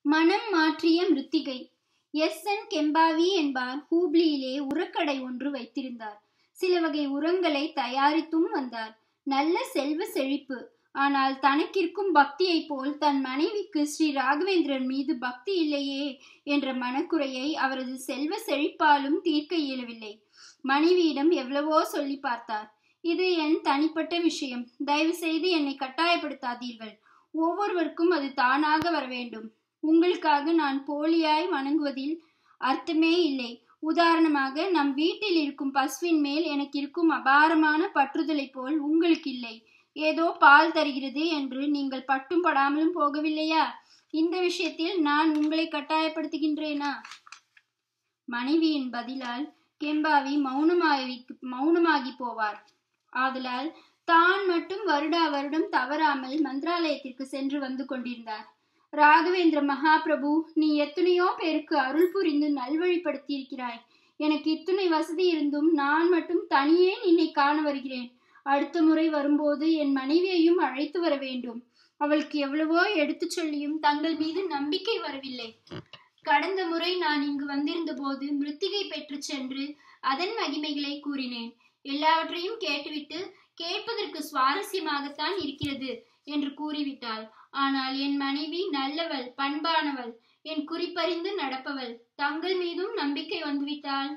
மனம் மாற்றிய மிருத்திகை S N கெம்பாவி என்பார் ஹூப்ளியிலே உரக்கடை ஒன்று வைத்திருந்தார் சில வகை உரங்களை தயாரித்தும் வந்தார் நல்ல செல்வ செழிப்பு ஆனால் தனக்கிருக்கும் பக்தியைப் போல் தன் மனைவிக்கு ஸ்ரீ ராகவேந்திரன் மீது பக்தி இல்லையே என்ற மனக்குறையை அவரது செல்வ செழிப்பாலும் தீர்க்க இயலவில்லை மனைவியிடம் எவ்வளவோ சொல்லி பார்த்தார் இது என் தனிப்பட்ட விஷயம் தயவு செய்து என்னை கட்டாயப்படுத்தாதீர்கள் ஒவ்வொருவருக்கும் அது தானாக வர வேண்டும் உங்களுக்காக நான் போலியாய் வணங்குவதில் அர்த்தமே இல்லை உதாரணமாக நம் வீட்டில் இருக்கும் பசுவின் மேல் எனக்கு இருக்கும் அபாரமான பற்றுதலை போல் உங்களுக்கு இல்லை ஏதோ பால் தருகிறது என்று நீங்கள் பட்டும் படாமலும் போகவில்லையா இந்த விஷயத்தில் நான் உங்களை கட்டாயப்படுத்துகின்றேனா மனைவியின் பதிலால் கெம்பாவி மௌனமாகி மௌனமாகி போவார் ஆதலால் தான் மட்டும் வருடா வருடம் தவறாமல் மந்திராலயத்திற்கு சென்று வந்து கொண்டிருந்தார் ராகவேந்திர மகாபிரபு நீ எத்தனையோ பேருக்கு அருள் புரிந்து நல்வழிப்படுத்தி இருக்கிறாய் எனக்கு இத்துணை வசதி இருந்தும் நான் மட்டும் தனியே நின்னை காண வருகிறேன் அடுத்த முறை வரும்போது என் மனைவியையும் அழைத்து வர வேண்டும் அவளுக்கு எவ்வளவோ எடுத்து சொல்லியும் தங்கள் மீது நம்பிக்கை வரவில்லை கடந்த முறை நான் இங்கு வந்திருந்த போது மிருத்திகை பெற்று சென்று அதன் மகிமைகளை கூறினேன் எல்லாவற்றையும் கேட்டுவிட்டு கேட்பதற்கு சுவாரஸ்யமாகத்தான் இருக்கிறது என்று கூறிவிட்டாள் ஆனால் என் மனைவி நல்லவள் பண்பானவள் என் குறிப்பறிந்து நடப்பவள் தங்கள் மீதும் நம்பிக்கை வந்துவிட்டாள்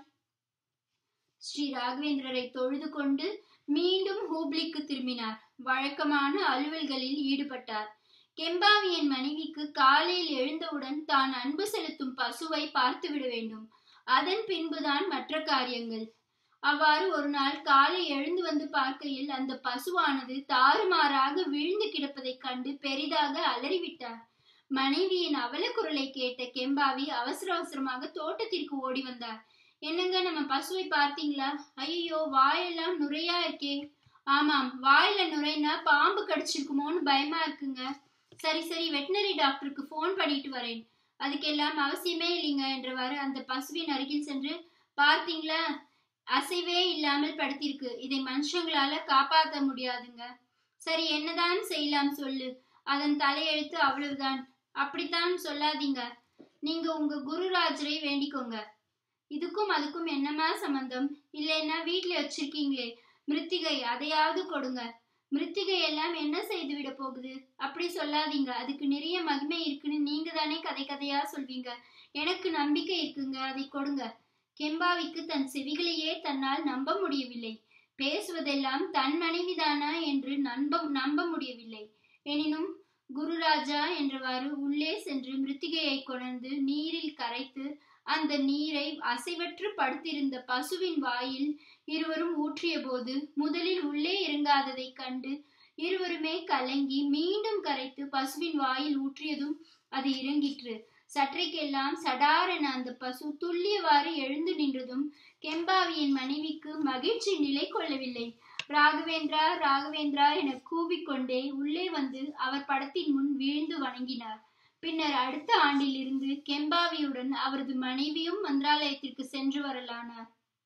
ஸ்ரீ ராகவேந்திரரை தொழுது கொண்டு மீண்டும் ஹூப்ளிக்கு திரும்பினார் வழக்கமான அலுவல்களில் ஈடுபட்டார் கெம்பாவியின் மனைவிக்கு காலையில் எழுந்தவுடன் தான் அன்பு செலுத்தும் பசுவை பார்த்துவிட வேண்டும் அதன் பின்புதான் மற்ற காரியங்கள் அவ்வாறு ஒரு நாள் காலை எழுந்து வந்து பார்க்கையில் அந்த பசுவானது தாறுமாறாக விழுந்து கிடப்பதைக் கண்டு பெரிதாக அலறிவிட்டார் மனைவியின் அவல குரலை கேட்ட கெம்பாவி அவசர அவசரமாக தோட்டத்திற்கு ஓடி வந்தார் என்னங்க நம்ம பசுவை பார்த்தீங்களா ஐயோ வாயெல்லாம் நுரையா இருக்கே ஆமாம் வாயில நுரைனா பாம்பு கடிச்சிருக்குமோன்னு பயமா இருக்குங்க சரி சரி வெட்டினரி டாக்டருக்கு ஃபோன் பண்ணிட்டு வரேன் அதுக்கெல்லாம் அவசியமே இல்லைங்க என்றவாறு அந்த பசுவின் அருகில் சென்று பார்த்தீங்களா அசைவே இல்லாமல் படுத்திருக்கு இதை மனுஷங்களால காப்பாற்ற முடியாதுங்க சரி என்னதான் செய்யலாம் சொல்லு அதன் தலையெழுத்து அவ்வளவுதான் அப்படித்தான் சொல்லாதீங்க நீங்க உங்க குருராஜரை வேண்டிக்கோங்க இதுக்கும் அதுக்கும் என்னமா சம்பந்தம் இல்லைன்னா வீட்டுல வச்சிருக்கீங்களே மிருத்திகை அதையாவது கொடுங்க மிருத்திகை எல்லாம் என்ன செய்து விட போகுது அப்படி சொல்லாதீங்க அதுக்கு நிறைய மகிமை இருக்குன்னு நீங்க தானே கதை கதையா சொல்வீங்க எனக்கு நம்பிக்கை இருக்குங்க அதை கொடுங்க கெம்பாவிக்கு தன் செவிகளையே தன்னால் நம்ப முடியவில்லை பேசுவதெல்லாம் தன் மனைவிதானா என்று நம்ப நம்ப முடியவில்லை எனினும் குருராஜா என்றவாறு உள்ளே சென்று மிருத்திகையை கொணர்ந்து நீரில் கரைத்து அந்த நீரை அசைவற்று படுத்திருந்த பசுவின் வாயில் இருவரும் ஊற்றிய போது முதலில் உள்ளே இறங்காததைக் கண்டு இருவருமே கலங்கி மீண்டும் கரைத்து பசுவின் வாயில் ஊற்றியதும் அது இறங்கிற்று சற்றைக்கெல்லாம் சடாரென அந்த பசு துல்லியவாறு எழுந்து நின்றதும் கெம்பாவியின் மனைவிக்கு மகிழ்ச்சி நிலை கொள்ளவில்லை ராகவேந்திரா ராகவேந்திரா என கூவிக்கொண்டே உள்ளே வந்து அவர் படத்தின் முன் வீழ்ந்து வணங்கினார் பின்னர் அடுத்த ஆண்டிலிருந்து கெம்பாவியுடன் அவரது மனைவியும் மந்திராலயத்திற்கு சென்று வரலானார்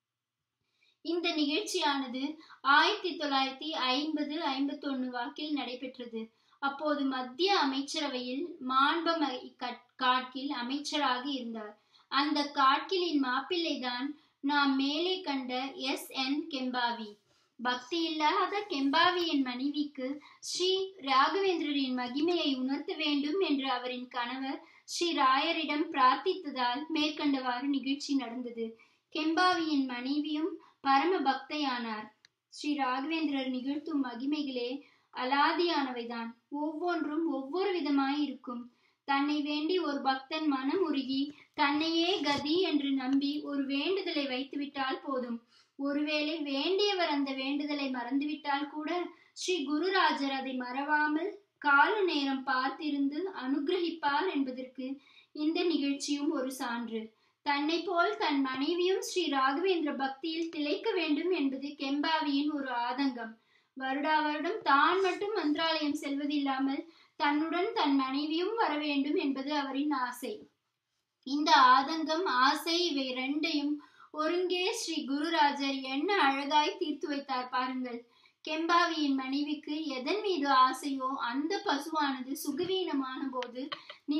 இந்த நிகழ்ச்சியானது ஆயிரத்தி தொள்ளாயிரத்தி ஐம்பது ஐம்பத்தொன்னு வாக்கில் நடைபெற்றது அப்போது மத்திய அமைச்சரவையில் மாண்பம் காட்கில் அமைச்சராக இருந்தார் அந்த காட்கிலின் மாப்பிள்ளைதான் நாம் மேலே கண்ட எஸ் என் கெம்பாவி பக்தி இல்லாத கெம்பாவியின் மனைவிக்கு ஸ்ரீ ராகவேந்திரரின் மகிமையை உணர்த்த வேண்டும் என்று அவரின் கணவர் ஸ்ரீ ராயரிடம் பிரார்த்தித்ததால் மேற்கண்டவாறு நிகழ்ச்சி நடந்தது கெம்பாவியின் மனைவியும் பரம பக்தையானார் ஸ்ரீ ராகவேந்திரர் நிகழ்த்தும் மகிமைகளே அலாதியானவைதான் ஒவ்வொன்றும் ஒவ்வொரு விதமாய் இருக்கும் தன்னை வேண்டி ஒரு பக்தன் மனம் உருகி தன்னையே கதி என்று நம்பி ஒரு வேண்டுதலை வைத்துவிட்டால் போதும் ஒருவேளை வேண்டியவர் அந்த வேண்டுதலை மறந்துவிட்டால் கூட ஸ்ரீ குருராஜர் அதை மறவாமல் கால நேரம் பார்த்திருந்து அனுகிரகிப்பார் என்பதற்கு இந்த நிகழ்ச்சியும் ஒரு சான்று தன்னை போல் தன் மனைவியும் ஸ்ரீ ராகவேந்திர பக்தியில் திளைக்க வேண்டும் என்பது கெம்பாவியின் ஒரு ஆதங்கம் வருடா வருடம் தான் மட்டும் மந்திராலயம் செல்வதில்லாமல் தன்னுடன் தன் மனைவியும் வர வேண்டும் என்பது அவரின் ஆசை இந்த ஆதங்கம் ஆசை இவை ரெண்டையும் ஒருங்கே ஸ்ரீ குருராஜர் என்ன அழகாய் தீர்த்து வைத்தார் பாருங்கள் கெம்பாவியின் மனைவிக்கு எதன் மீது ஆசையோ அந்த பசுவானது சுகவீனமான போது நிலைமை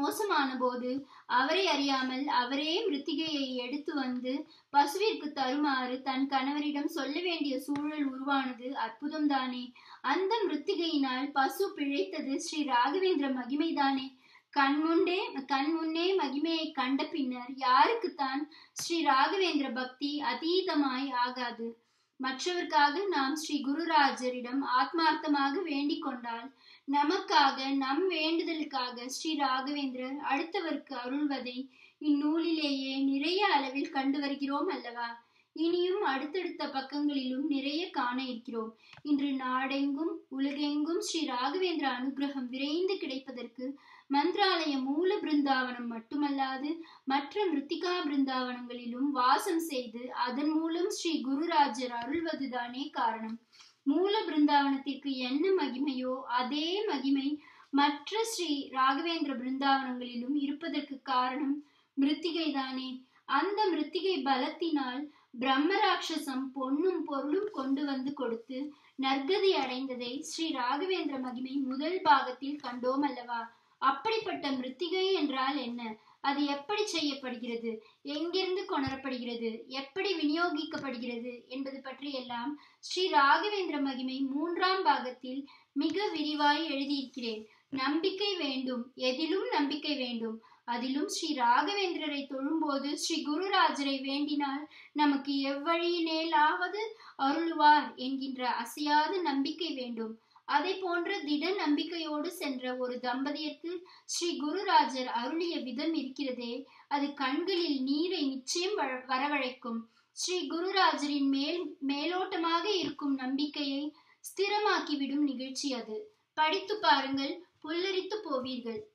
மோசமான போது அவரை அறியாமல் அவரே மிருத்திகையை எடுத்து வந்து பசுவிற்கு தருமாறு தன் கணவரிடம் சொல்ல வேண்டிய சூழல் உருவானது அற்புதம்தானே அந்த மிருத்திகையினால் பசு பிழைத்தது ஸ்ரீ ராகவேந்திர மகிமைதானே கண்முண்டே கண் முன்னே மகிமையை கண்ட பின்னர் யாருக்குத்தான் ஸ்ரீ ராகவேந்திர பக்தி அதீதமாய் ஆகாது மற்றவர்க்காக நாம் ஸ்ரீ குருராஜரிடம் ஆத்மார்த்தமாக வேண்டிக் கொண்டால் நமக்காக நம் வேண்டுதலுக்காக ஸ்ரீ ராகவேந்திரர் அடுத்தவருக்கு அருள்வதை இந்நூலிலேயே நிறைய அளவில் கண்டு வருகிறோம் அல்லவா இனியும் அடுத்தடுத்த பக்கங்களிலும் நிறைய காண இருக்கிறோம் இன்று நாடெங்கும் உலகெங்கும் ஸ்ரீ ராகவேந்திர அனுகிரகம் விரைந்து கிடைப்பதற்கு மந்திராலய மூல பிருந்தாவனம் மட்டுமல்லாது மற்ற மிருத்திகா பிருந்தாவனங்களிலும் வாசம் செய்து அதன் மூலம் ஸ்ரீ குருராஜர் அருள்வதுதானே காரணம் மூல பிருந்தாவனத்திற்கு என்ன மகிமையோ அதே மகிமை மற்ற ஸ்ரீ ராகவேந்திர பிருந்தாவனங்களிலும் இருப்பதற்கு காரணம் மிருத்திகை தானே அந்த மிருத்திகை பலத்தினால் பிரம்மராட்சசம் பொன்னும் பொருளும் கொண்டு வந்து கொடுத்து நற்கதி அடைந்ததை ஸ்ரீ ராகவேந்திர மகிமை முதல் பாகத்தில் கண்டோம் அல்லவா அப்படிப்பட்ட மிருத்திகை என்றால் என்ன அது எப்படி செய்யப்படுகிறது எங்கிருந்து கொணரப்படுகிறது எப்படி விநியோகிக்கப்படுகிறது என்பது பற்றி எல்லாம் ஸ்ரீ ராகவேந்திர மகிமை மூன்றாம் பாகத்தில் மிக விரிவாய் எழுதியிருக்கிறேன் நம்பிக்கை வேண்டும் எதிலும் நம்பிக்கை வேண்டும் அதிலும் ஸ்ரீ ராகவேந்திரரை தொழும்போது ஸ்ரீ குருராஜரை வேண்டினால் நமக்கு எவ்வழியினேலாவது அருளுவார் என்கின்ற அசையாத நம்பிக்கை வேண்டும் அதை போன்ற திட நம்பிக்கையோடு சென்ற ஒரு தம்பதியருக்கு ஸ்ரீ குருராஜர் அருளிய விதம் இருக்கிறதே அது கண்களில் நீரை நிச்சயம் வரவழைக்கும் ஸ்ரீ குருராஜரின் மேல் மேலோட்டமாக இருக்கும் நம்பிக்கையை ஸ்திரமாக்கிவிடும் நிகழ்ச்சி அது படித்து பாருங்கள் புல்லரித்து போவீர்கள்